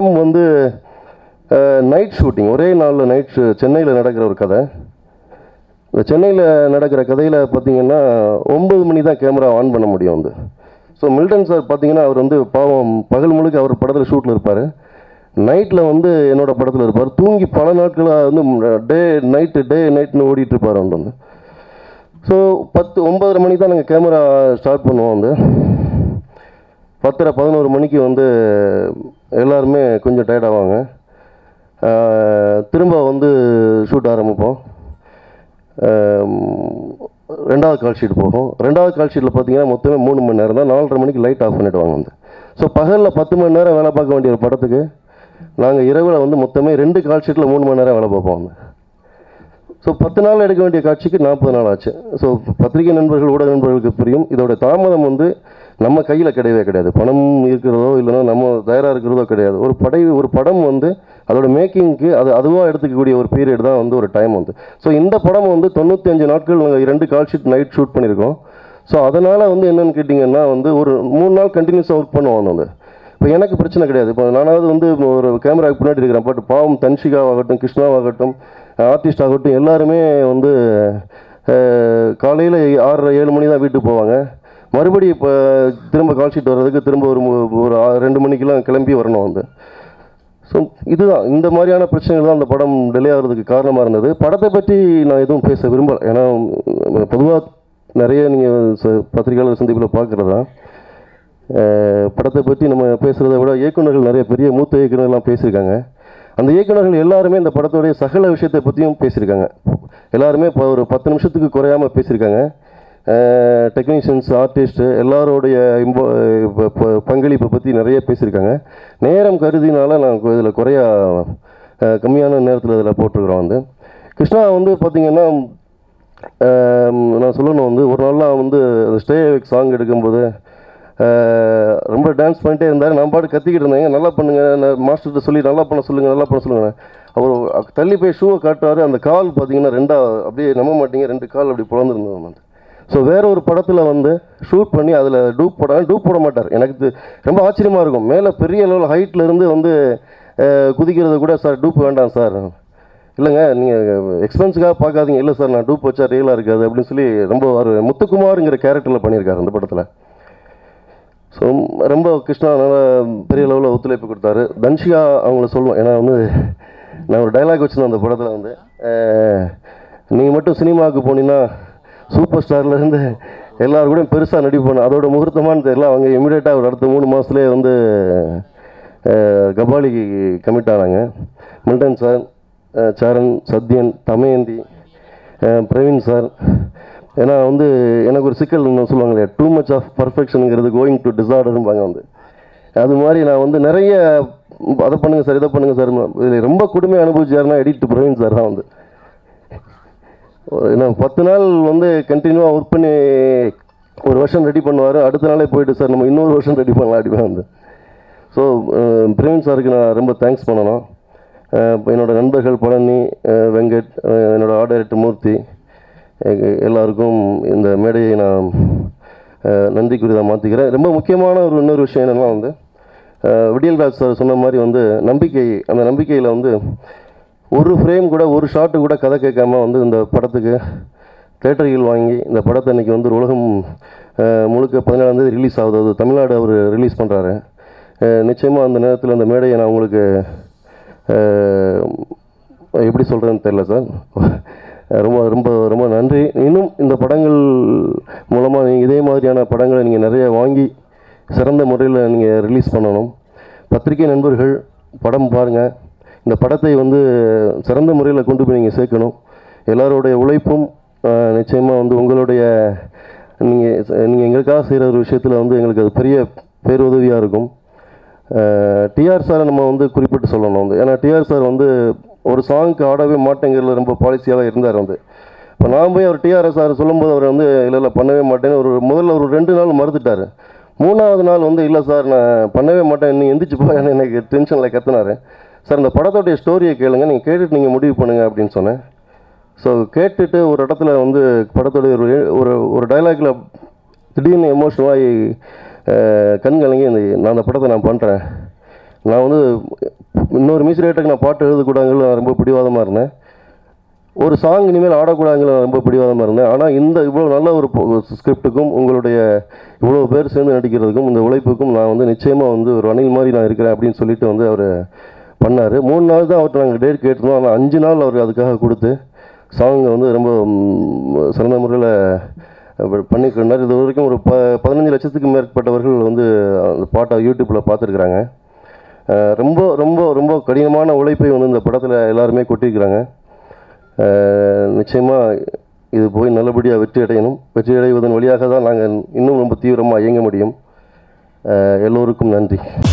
படம் வந்து night shooting ஒரே நாளில் நைட் சென்னையில் நடக்கிற ஒரு கதை இந்த சென்னையில் நடக்கிற கதையில் பார்த்தீங்கன்னா ஒம்பது மணி தான் கேமரா ஆன் பண்ண முடியும் வந்து ஸோ மில்டன் சார் பார்த்தீங்கன்னா அவர் வந்து பாவம் பகல் முழுக்க அவர் படத்தில் ஷூட்டில் இருப்பார் நைட்டில் வந்து என்னோட படத்தில் இருப்பார் தூங்கி பல நாட்களாக வந்து டே நைட்டு டே நைட்னு ஓடிட்டு இருப்பார் அவன் வந்து ஸோ பத்து ஒன்பதரை மணிக்கு தான் நாங்கள் கேமரா ஸ்டார்ட் பண்ணுவோம் வந்து பத்தரை பதினோரு மணிக்கு வந்து எல்லாருமே கொஞ்சம் டயர்ட் ஆவாங்க ஆஹ் திரும்ப வந்து ஷூட் ஆரம்பிப்போம் ஆம், ரெண்டாவது கால் ஷீட் போகும் ரெண்டாவது கால் ஷீட்டில் பார்த்தீங்கன்னா மொத்தமே மூணு மணி நேரம் தான் நாலரை மணிக்கு லைட் ஆஃப் பண்ணிடுவாங்க வந்து ஸோ பகலில் பத்து மணி நேரம் வேலை பார்க்க வேண்டிய ஒரு படத்துக்கு நாங்கள் இரவில் வந்து மொத்தமே ரெண்டு கால் ஷீட்டில் மூணு மணி நேரம் வேலை பார்ப்போம் வந்து ஸோ பத்து நாள் எடுக்க வேண்டிய காட்சிக்கு நாற்பது நாள் ஆச்சு ஸோ பத்திரிகை நண்பர்கள் ஊடக நண்பர்களுக்கு புரியும் இதோட தாமதம் வந்து நம்ம கையில் கிடையவே கிடையாது பணம் இருக்கிறதோ இல்லைன்னா நம்ம தயாராக இருக்கிறதோ கிடையாது ஒரு படை ஒரு படம் வந்து அதோட மேக்கிங்க்கு அது அதுவாக எடுத்துக்கக்கூடிய ஒரு பீரியட் தான் வந்து ஒரு டைம் வந்து ஸோ இந்த படம் வந்து தொண்ணூற்றி அஞ்சு நாட்கள் நாங்கள் இரண்டு கால் ஷீட் நைட் ஷூட் பண்ணியிருக்கோம் ஸோ அதனால் வந்து என்னென்னு கேட்டிங்கன்னா வந்து ஒரு மூணு நாள் கண்டினியூஸாக ஒர்க் பண்ணுவோம் வந்து இப்போ எனக்கு பிரச்சனை கிடையாது இப்போ நானாவது வந்து ஒரு கேமராவுக்கு பின்னாடி இருக்கிறேன் பட் பாவம் தன்ஷிகாவாகட்டும் கிருஷ்ணாவாகட்டும் ஆர்டிஸ்ட் ஆகட்டும் எல்லாருமே வந்து காலையில் ஆறரை ஏழு மணி தான் வீட்டுக்கு போவாங்க மறுபடியும் இப்போ திரும்ப கால் ஷீட் வர்றதுக்கு திரும்ப ஒரு மு- ஒரு ஆ- ரெண்டு மணிக்கெலாம் கிளம்பி வரணும் வந்து ஸோ இதுதான் இந்த மாதிரியான பிரச்சனைகள் தான் அந்த படம் டிலே ஆகிறதுக்கு காரணமாக இருந்தது படத்தை பற்றி நான் எதுவும் பேச விரும்பல ஏன்னா பொதுவாக நிறைய நீங்கள் பத்திரிகையாளர் சந்திப்பில் பார்க்குறதா படத்தை பற்றி நம்ம பேசுகிறத விட இயக்குனர்கள் நிறைய பெரிய மூத்த இயக்குனர்கள்லாம் பேசியிருக்காங்க அந்த இயக்குனர்கள் எல்லாருமே இந்த படத்துடைய சகல விஷயத்தை பற்றியும் பேசியிருக்காங்க எல்லாருமே இப்போ ஒரு பத்து நிமிஷத்துக்கு குறையாமல் பேசியிருக்காங்க டெக்னீஷியன்ஸ் ஆர்டிஸ்ட் எல்லாரோடைய இம்போ ப- ப- பங்களிப்பை பற்றி நிறைய பேசியிருக்காங்க நேரம் கருதினால நான் இதில் குறையா அஹ், கம்மியான நேரத்தில் இதில் போட்டிருக்கிறோம் வந்து கிருஷ்ணா வந்து பார்த்திங்கன்னா ஆம், நான் சொல்லணும் வந்து ஒரு நாள்லாம் வந்து அந்த ஸ்டே சாங் எடுக்கும்போது ஆஹ், ரொம்ப டான்ஸ் பண்ணிட்டே இருந்தார் நான் பாட்டு கத்திக்கிட்டு இருந்தேங்க நல்லா பண்ணுங்க நான் மாஸ்டர்கிட்ட சொல்லி நல்லா பண்ண சொல்லுங்கள் நல்லா பண்ண சொல்லுங்க அவர் தள்ளி போய் ஷூவை காட்டுறாரு அந்த கால் பார்த்தீங்கன்னா ரெண்டா அப்படியே நம்ப மாட்டீங்க ரெண்டு கால் அப்படி பிறந்திருந்தது வந்து ஸோ வேற ஒரு படத்தில் வந்து ஷூட் பண்ணி அதில் டூப் போட டூப் போட மாட்டார் எனக்கு இது ரொம்ப ஆச்சரியமாக இருக்கும் மேலே பெரிய லெவல் ஹைட்ல இருந்து வந்து ஆஹ், குதிக்கிறது கூட சார் டூப் வேண்டாம் சார் இல்லைங்க நீங்கள் எக்ஸ்பென்ஸுக்காக பார்க்காதீங்க இல்லை சார் நான் டூப் வச்சா ரியலாக இருக்காது அப்படின்னு சொல்லி ரொம்ப ஒரு முத்துக்குமாருங்கிற கேரக்டரில் பண்ணியிருக்காரு அந்த படத்தில் ஸோ ரொம்ப கிருஷ்ணா நல்லா பெரிய லெவலில் ஒத்துழைப்பு கொடுத்தாரு தன்ஷிகா அவங்கள சொல்லுவோம் ஏன்னா வந்து நான் ஒரு டைலாக் வச்சுருந்தேன் அந்த படத்தில் வந்து நீங்கள் மட்டும் சினிமாவுக்கு போனீங்கன்னா சூப்பர் ஸ்டார்லேருந்து எல்லாரும் கூட பெருசாக நடிப்போம் அதோட முகூர்த்தமானு தெரியல அவங்க இமீடியட்டாக ஒரு அடுத்த மூணு மாதத்துலேயே வந்து அஹ், கபாலிக்கு கமிட் ஆனாங்க மில்டன் சார் அஹ், சரண் சத்யன் தமயந்தி அஹ், பிரவீன் சார் ஏன்னா வந்து எனக்கு ஒரு சிக்கல் ஒன்று சொல்லுவாங்க இல்லையா டூ மச் ஆஃப் பர்ஃபெக்ஷனுங்கிறது கோயிங் டு டிசார்டர்பாங்க வந்து அது மாதிரி நான் வந்து நிறைய அதை பண்ணுங்க சார் இதை பண்ணுங்க சார் இதில் ரொம்ப கொடுமை அனுபவிச்சாருன்னா எடிட் பிரவீன் சார் தான் வந்து ஒரு- நான் பத்து நாள் வந்து கண்டினியூவாக ஒர்க் பண்ணி ஒரு வருஷம் ரெடி பண்ணுவார் அடுத்த நாளே போயிட்டு சார் நம்ம இன்னொரு வருஷம் ரெடி பண்ணலாம் அப்படிமே வந்து ஸோ பிரவீன் சாருக்கு நான் ரொம்ப தேங்க்ஸ் பண்ணணும் அஹ், இப்ப என்னோட நண்பர்கள் பழனி அஹ், வெங்கட் அஹ், என்னோட ஆர்ட் டைரக்டர் மூர்த்தி எங்க- எல்லாருக்கும் இந்த மேடையை நான் அஹ், நன்றிக்குரியதாக மாற்றிக்கிறேன் ரொம்ப முக்கியமான ஒரு இன்னொரு விஷயம் என்னென்னா வந்து அஹ், விடியல்ராஜ் சார் சொன்ன மாதிரி வந்து நம்பிக்கை அந்த நம்பிக்கையில் வந்து ஒரு ஃப்ரேம் கூட ஒரு ஷாட்டு கூட கதை கேட்காம வந்து இந்த படத்துக்கு தேட்டர்கள் வாங்கி இந்த படத்தை இன்னைக்கு வந்து ஒரு உலகம் அஹ், முழுக்க பதினேழாந்தேதி ரிலீஸ் ஆகுது அது தமிழ்நாடு அவர் ரிலீஸ் பண்ணுறாரு நிச்சயமாக அந்த நேரத்தில் அந்த மேடையை நான் உங்களுக்கு அஹ், எப்படி சொல்கிறேன்னு தெரில சார் ரொம்ப ரொம்ப ரொம்ப நன்றி இன்னும் இந்த படங்கள் மூலமாக நீங்கள் இதே மாதிரியான படங்களை நீங்கள் நிறைய வாங்கி சிறந்த முறையில் நீங்கள் ரிலீஸ் பண்ணணும் பத்திரிகை நண்பர்கள் படம் பாருங்கள் இந்த படத்தை வந்து சிறந்த முறையில் கொண்டு போய் நீங்கள் சேர்க்கணும் எல்லாருடைய உழைப்பும் நிச்சயமாக வந்து உங்களுடைய நீங்கள் நீங்கள் எங்களுக்காக செய்கிற ஒரு விஷயத்தில் வந்து எங்களுக்கு அது பெரிய பேருதவியாக இருக்கும் டிஆர் சாரை நம்ம வந்து குறிப்பிட்டு சொல்லணும் வந்து ஏன்னா டிஆர் சார் வந்து ஒரு சாங்க்கு ஆடவே மாட்டேங்கிறதுல ரொம்ப பாலிசியாக இருந்தார் வந்து இப்போ நான் போய் அவர் டிஆர் சார் சொல்லும்போது அவர் வந்து இல்லை இல்லை பண்ணவே மாட்டேன்னு ஒரு முதல்ல ஒரு ரெண்டு நாள் மறுத்துட்டார் மூணாவது நாள் வந்து இல்லை சார் நான் பண்ணவே மாட்டேன் நீ எந்திரிச்சு போய் எனக்கு டென்ஷனில் கத்துனாரு சார் இந்த படத்தோடைய ஸ்டோரியை கேளுங்க நீங்கள் கேட்டுட்டு நீங்கள் முடிவு பண்ணுங்க அப்படின்னு சொன்னேன் ஸோ கேட்டுட்டு ஒரு இடத்துல வந்து படத்தோடைய ஒரு ஒரு ஒரு டைலாக்ல திடீர்னு எமோஷனலாகி கண் கலங்கி இந்த நான் அந்த படத்தை நான் பண்ணுறேன் நான் வந்து இன்னொரு மியூசிக் டைரக்டருக்கு நான் பாட்டு எழுதக்கூடாதுன்னு நான் ரொம்ப பிடிவாதமாக இருந்தேன் ஒரு சாங் இனிமேல் ஆடக்கூடாதுங்கிற நான் ரொம்ப பிடிவாதமாக இருந்தேன் ஆனால் இந்த இவ்வளோ நல்ல ஒரு ஸ்கிரிப்டுக்கும் உங்களுடைய இவ்வளோ பேர் சேர்ந்து நடிக்கிறதுக்கும் இந்த உழைப்புக்கும் நான் வந்து நிச்சயமாக வந்து ஒரு அணில் மாதிரி நான் இருக்கிறேன் அப்படின்னு சொல்லிட்டு வந்து அவர் பண்ணார் மூணு நாள் தான் அவர்கிட்ட நாங்கள் டேட் கேட்டிருந்தோம் ஆனால் அஞ்சு நாள் அவர் அதுக்காக கொடுத்து சாங்கை வந்து ரொம்ப ம், சிறந்த முறையில் பண்ணிக்கிட்டார் இது வரைக்கும் ஒரு ப பதினஞ்சு லட்சத்துக்கு மேற்பட்டவர்கள் வந்து அந்த பாட்டை யூடியூப்பில் பார்த்துருக்குறாங்க அஹ் ரொம்ப ரொம்ப ரொம்ப கடினமான உழைப்பை வந்து இந்த படத்தில் எல்லாருமே கொட்டியிருக்கிறாங்க நிச்சயமாக இது போய் நல்லபடியாக வெற்றி அடையணும் வெற்றி அடைவதன் வழியாக தான் நாங்கள் இன்னும் ரொம்ப தீவிரமாக இயங்க முடியும் அஹ் எல்லோருக்கும் நன்றி